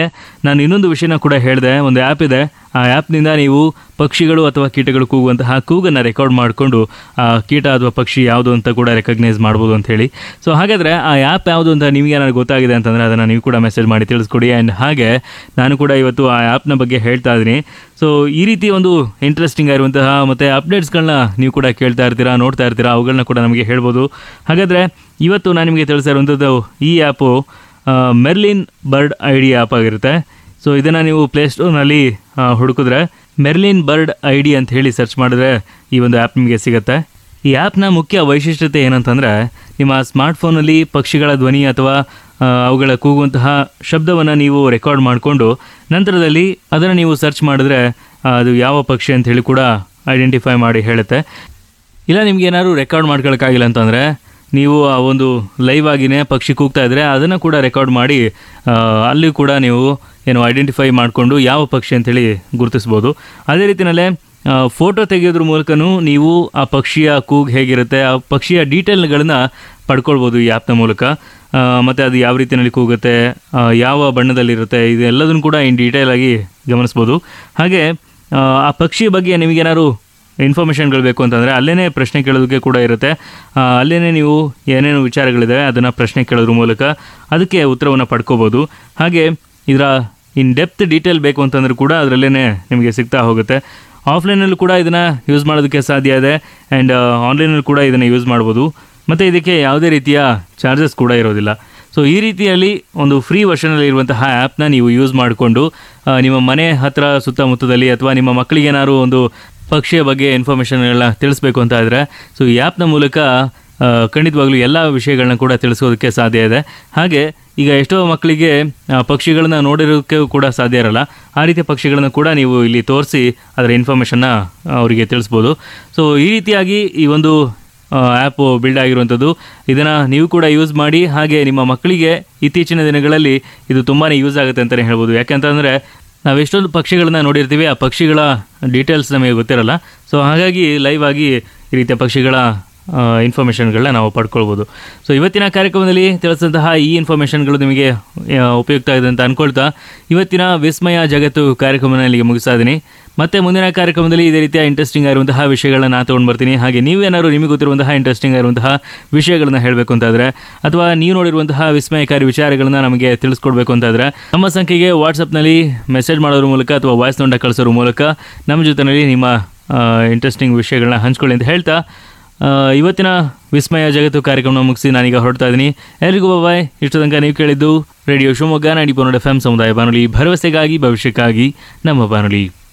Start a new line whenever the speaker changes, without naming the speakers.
ನಾನು ಇನ್ನೊಂದು ವಿಷಯನ ಕೂಡ ಹೇಳಿದೆ ಒಂದು ಆ್ಯಪ್ ಇದೆ ಆ ಆ್ಯಪ್ನಿಂದ ನೀವು ಪಕ್ಷಿಗಳು ಅಥವಾ ಕೀಟಗಳು ಕೂಗುವಂತಹ ಕೂಗನ್ನು ರೆಕಾರ್ಡ್ ಮಾಡಿಕೊಂಡು ಆ ಕೀಟ ಅಥವಾ ಪಕ್ಷಿ ಯಾವುದು ಅಂತ ಕೂಡ ರೆಕಗ್ನೈಸ್ ಮಾಡ್ಬೋದು ಅಂತ ಹೇಳಿ ಸೊ ಹಾಗಾದರೆ ಆ ಆ್ಯಪ್ ಯಾವುದು ಅಂತ ನಿಮಗೆ ಏನಾದ್ರು ಗೊತ್ತಾಗಿದೆ ಅಂತಂದರೆ ಅದನ್ನು ನೀವು ಕೂಡ ಮೆಸೇಜ್ ಮಾಡಿ ತಿಳಿಸ್ಕೊಡಿ ಆ್ಯಂಡ್ ಹಾಗೆ ನಾನು ಕೂಡ ಇವತ್ತು ಆ ಆ್ಯಪ್ನ ಬಗ್ಗೆ ಹೇಳ್ತಾ ಇದ್ದೀನಿ ಸೊ ಈ ರೀತಿ ಒಂದು ಇಂಟ್ರೆಸ್ಟಿಂಗ್ ಆಗಿರುವಂತಹ ಮತ್ತು ಅಪ್ಡೇಟ್ಸ್ಗಳನ್ನ ನೀವು ಕೂಡ ಕೇಳ್ತಾ ಇರ್ತೀರಾ ನೋಡ್ತಾ ಇರ್ತೀರಾ ಅವುಗಳನ್ನ ಕೂಡ ನಮಗೆ ಹೇಳ್ಬೋದು ಹಾಗಾದರೆ ಇವತ್ತು ನಾನು ನಿಮಗೆ ತಿಳಿಸ್ತಾ ಇರುವಂಥದ್ದು ಈ app Merlin Bird I D app ಆಗಿರುತ್ತೆ ಸೊ ಇದನ್ನು ನೀವು ಪ್ಲೇಸ್ಟೋರ್ನಲ್ಲಿ ಹುಡುಕಿದ್ರೆ ಮೆರ್ಲಿನ್ ಬರ್ಡ್ ಐ ಡಿ ಅಂತ ಹೇಳಿ ಸರ್ಚ್ ಮಾಡಿದ್ರೆ ಈ ಒಂದು ಆ್ಯಪ್ ನಿಮಗೆ ಸಿಗುತ್ತೆ ಈ ಆ್ಯಪ್ನ ಮುಖ್ಯ ವೈಶಿಷ್ಟ್ಯತೆ ಏನಂತಂದರೆ ನಿಮ್ಮ ಸ್ಮಾರ್ಟ್ಫೋನಲ್ಲಿ ಪಕ್ಷಿಗಳ ಧ್ವನಿ ಅಥವಾ ಆ, ಅವುಗಳ ಕೂಗುವಂತಹ ಶಬ್ದವನ್ನು ನೀವು ರೆಕಾರ್ಡ್ ಮಾಡಿಕೊಂಡು ನಂತರದಲ್ಲಿ ಅದನ್ನು ನೀವು ಸರ್ಚ್ ಮಾಡಿದ್ರೆ ಆ, ಅದು ಯಾವ ಪಕ್ಷಿ ಅಂತ ಹೇಳಿ ಕೂಡ ಐಡೆಂಟಿಫೈ ಮಾಡಿ ಹೇಳುತ್ತೆ ಇಲ್ಲ ನಿಮ್ಗೆ ಏನಾದ್ರು ರೆಕಾರ್ಡ್ ಮಾಡ್ಕೊಳಕ್ಕಾಗಿಲ್ಲ ಅಂತಂದರೆ ನೀವು ಆ ಒಂದು ಲೈವ್ ಆಗಿನೇ ಪಕ್ಷಿ ಕೂಗ್ತಾ ಇದ್ರೆ ಅದನ್ನು ಕೂಡ ರೆಕಾರ್ಡ್ ಮಾಡಿ ಆ, ಅಲ್ಲಿ ಕೂಡ ನೀವು ಏನು ಐಡೆಂಟಿಫೈ ಮಾಡಿಕೊಂಡು ಯಾವ ಪಕ್ಷಿ ಅಂತೇಳಿ ಗುರುತಿಸ್ಬೋದು ಅದೇ ರೀತಿಯಲ್ಲೇ ಫೋಟೋ ತೆಗೆಯೋದ್ರ ಮೂಲಕನೂ ನೀವು ಆ ಪಕ್ಷಿಯ ಕೂಗ್ ಹೇಗಿರುತ್ತೆ ಆ ಪಕ್ಷಿಯ ಡೀಟೇಲ್ಗಳನ್ನ ಪಡ್ಕೊಳ್ಬೋದು ಈ ಆ್ಯಪ್ನ ಮೂಲಕ ಆ, ಮತ್ತು ಅದು ಯಾವ ರೀತಿಯಲ್ಲಿ ಕೂಗುತ್ತೆ ಆ, ಯಾವ ಬಣ್ಣದಲ್ಲಿರುತ್ತೆ ಇದೆಲ್ಲದನ್ನು ಕೂಡ ಇನ್ ಡೀಟೇಲ್ ಆಗಿ ಗಮನಿಸ್ಬೋದು ಹಾಗೆ ಆ, ಆ ಪಕ್ಷಿ ಬಗ್ಗೆ ನಿಮಗೇನಾದ್ರು ಇನ್ಫಾರ್ಮೇಷನ್ಗಳು ಬೇಕು ಅಂತಂದರೆ ಅಲ್ಲೇ ಪ್ರಶ್ನೆ ಕೇಳೋದಕ್ಕೆ ಕೂಡ ಇರುತ್ತೆ ಅಲ್ಲೇ ನೀವು ಏನೇನು ವಿಚಾರಗಳಿದೆ ಅದನ್ನು ಪ್ರಶ್ನೆ ಕೇಳೋದ್ರ ಮೂಲಕ ಅದಕ್ಕೆ ಉತ್ತರವನ್ನು ಪಡ್ಕೋಬೋದು ಹಾಗೆ ಇದರ ಇನ್ ಡೆಪ್ತ್ ಡೀಟೇಲ್ ಬೇಕು ಅಂತಂದ್ರೆ ಕೂಡ ಅದರಲ್ಲೇ ನಿಮಗೆ ಸಿಗ್ತಾ ಹೋಗುತ್ತೆ ಆಫ್ಲೈನಲ್ಲೂ ಕೂಡ ಇದನ್ನು ಯೂಸ್ ಮಾಡೋದಕ್ಕೆ ಸಾಧ್ಯ ಇದೆ ಆ್ಯಂಡ್ ಆನ್ಲೈನಲ್ಲಿ ಕೂಡ ಇದನ್ನು ಯೂಸ್ ಮಾಡ್ಬೋದು ಮತ್ತು ಇದಕ್ಕೆ ಯಾವುದೇ ರೀತಿಯ ಚಾರ್ಜಸ್ ಕೂಡ ಇರೋದಿಲ್ಲ ಸೊ ಈ ರೀತಿಯಲ್ಲಿ ಒಂದು ಫ್ರೀ ವರ್ಷನಲ್ಲಿ ಇರುವಂತಹ ಆ್ಯಪ್ನ ನೀವು ಯೂಸ್ ಮಾಡಿಕೊಂಡು ನಿಮ್ಮ ಮನೆ ಹತ್ತಿರ ಸುತ್ತಮುತ್ತದಲ್ಲಿ ಅಥವಾ ನಿಮ್ಮ ಮಕ್ಕಳಿಗೆ ಏನಾದ್ರು ಒಂದು ಪಕ್ಷಿಯ ಬಗ್ಗೆ ಇನ್ಫಾರ್ಮೇಷನ್ಗಳನ್ನ ತಿಳಿಸ್ಬೇಕು ಅಂತ ಇದ್ದರೆ ಸೊ ಈ ಆ್ಯಪ್ನ ಮೂಲಕ ಆ, ಖಂಡಿತವಾಗ್ಲೂ ಎಲ್ಲ ವಿಷಯಗಳನ್ನ ಕೂಡ ತಿಳಿಸೋದಕ್ಕೆ ಸಾಧ್ಯ ಇದೆ ಹಾಗೆ ಈಗ ಎಷ್ಟೋ ಮಕ್ಕಳಿಗೆ ಆ, ಪಕ್ಷಿಗಳನ್ನ ನೋಡಿರೋಕ್ಕೆ ಕೂಡ ಸಾಧ್ಯ ಇರಲ್ಲ ಆ ರೀತಿಯ ಪಕ್ಷಿಗಳನ್ನು ಕೂಡ ನೀವು ಇಲ್ಲಿ ತೋರಿಸಿ ಅದರ ಇನ್ಫಾರ್ಮೇಷನ್ನ ಅವರಿಗೆ ತಿಳಿಸ್ಬೋದು ಸೊ ಈ ರೀತಿಯಾಗಿ ಈ ಒಂದು ಆ್ಯಪು ಬಿಲ್ಡ್ ಆಗಿರುವಂಥದ್ದು ಇದನ್ನು ನೀವು ಕೂಡ ಯೂಸ್ ಮಾಡಿ ಹಾಗೆ ನಿಮ್ಮ ಮಕ್ಕಳಿಗೆ ಇತ್ತೀಚಿನ ದಿನಗಳಲ್ಲಿ ಇದು ತುಂಬಾ ಯೂಸ್ ಆಗುತ್ತೆ ಅಂತಲೇ ಹೇಳ್ಬೋದು ಯಾಕೆಂತಂದರೆ ನಾವು ಎಷ್ಟೊಂದು ಪಕ್ಷಿಗಳನ್ನ ನೋಡಿರ್ತೀವಿ ಆ ಪಕ್ಷಿಗಳ ಡೀಟೇಲ್ಸ್ ನಮಗೆ ಗೊತ್ತಿರಲ್ಲ ಸೊ ಹಾಗಾಗಿ ಲೈವ್ ಆಗಿ ಈ ರೀತಿಯ ಪಕ್ಷಿಗಳ ಇನ್ಫಾರ್ಮೇಷನ್ಗಳನ್ನ ನಾವು ಪಡ್ಕೊಳ್ಬೋದು ಸೊ ಇವತ್ತಿನ ಕಾರ್ಯಕ್ರಮದಲ್ಲಿ ತಿಳಿಸಿದಂತಹ ಈ ಇನ್ಫಾರ್ಮೇಷನ್ಗಳು ನಿಮಗೆ ಆ, ಉಪಯುಕ್ತ ಇದೆ ಅಂತ ಅನ್ಕೊಳ್ತಾ ಇವತ್ತಿನ ವಿಸ್ಮಯ ಜಗತ್ತು ಕಾರ್ಯಕ್ರಮನ ಇಲ್ಲಿಗೆ ಮುಗಿಸ್ತಾ ಇದ್ದೀನಿ ಮತ್ತೆ ಮುಂದಿನ ಕಾರ್ಯಕ್ರಮದಲ್ಲಿ ಇದೇ ರೀತಿಯ ಇಂಟ್ರೆಸ್ಟಿಂಗ್ ಆಗಿರುವಂತಹ ವಿಷಯಗಳನ್ನ ನಾನು ತೊಗೊಂಡು ಬರ್ತೀನಿ ಹಾಗೆ ನೀವೇನಾದ್ರು ನಿಮಗೆ ಗೊತ್ತಿರುವಂತಹ ಇಂಟ್ರೆಸ್ಟಿಂಗ್ ಆಗಿರುವಂತಹ ವಿಷಯಗಳನ್ನ ಹೇಳಬೇಕು ಅಂತಾದರೆ ಅಥವಾ ನೀವು ನೋಡಿರುವಂತಹ ವಿಸ್ಮಯಕಾರಿ ವಿಚಾರಗಳನ್ನ ನಮಗೆ ತಿಳಿಸ್ಕೊಡ್ಬೇಕು ಅಂತಾದರೆ ನಮ್ಮ ಸಂಖ್ಯೆಗೆ ವಾಟ್ಸಪ್ನಲ್ಲಿ ಮೆಸೇಜ್ ಮಾಡೋದ್ರ ಮೂಲಕ ಅಥವಾ ವಾಯ್ಸ್ ನೋಟ ಕಳಿಸೋದ್ರ ಮೂಲಕ ನಮ್ಮ ಜೊತೆಯಲ್ಲಿ ನಿಮ್ಮ ಇಂಟ್ರೆಸ್ಟಿಂಗ್ ವಿಷಯಗಳನ್ನ ಹಂಚ್ಕೊಳ್ಳಿ ಅಂತ ಹೇಳ್ತಾ ಆ, ಇವತ್ತಿನ ವಿಸ್ಮಯ ಜಗತ್ತು ಕಾರ್ಯಕ್ರಮ ಮುಗಿಸಿ ನಾನೀಗ ಹೊರಡ್ತಾ ಇದ್ದೀನಿ ಎಲ್ರಿಗೂ ಬಾಯ್ ಇಷ್ಟು ತನಕ ನೀವು ಕೇಳಿದ್ದು ರೇಡಿಯೋ ಶಿವಮೊಗ್ಗ ನಾಡಿ ಎಫ್ ಎಂ ಸಮುದಾಯ ಬಾನುಲಿ ಭರವಸೆಗಾಗಿ ಭವಿಷ್ಯಕ್ಕಾಗಿ ನಮ್ಮ ಬಾನುಲಿ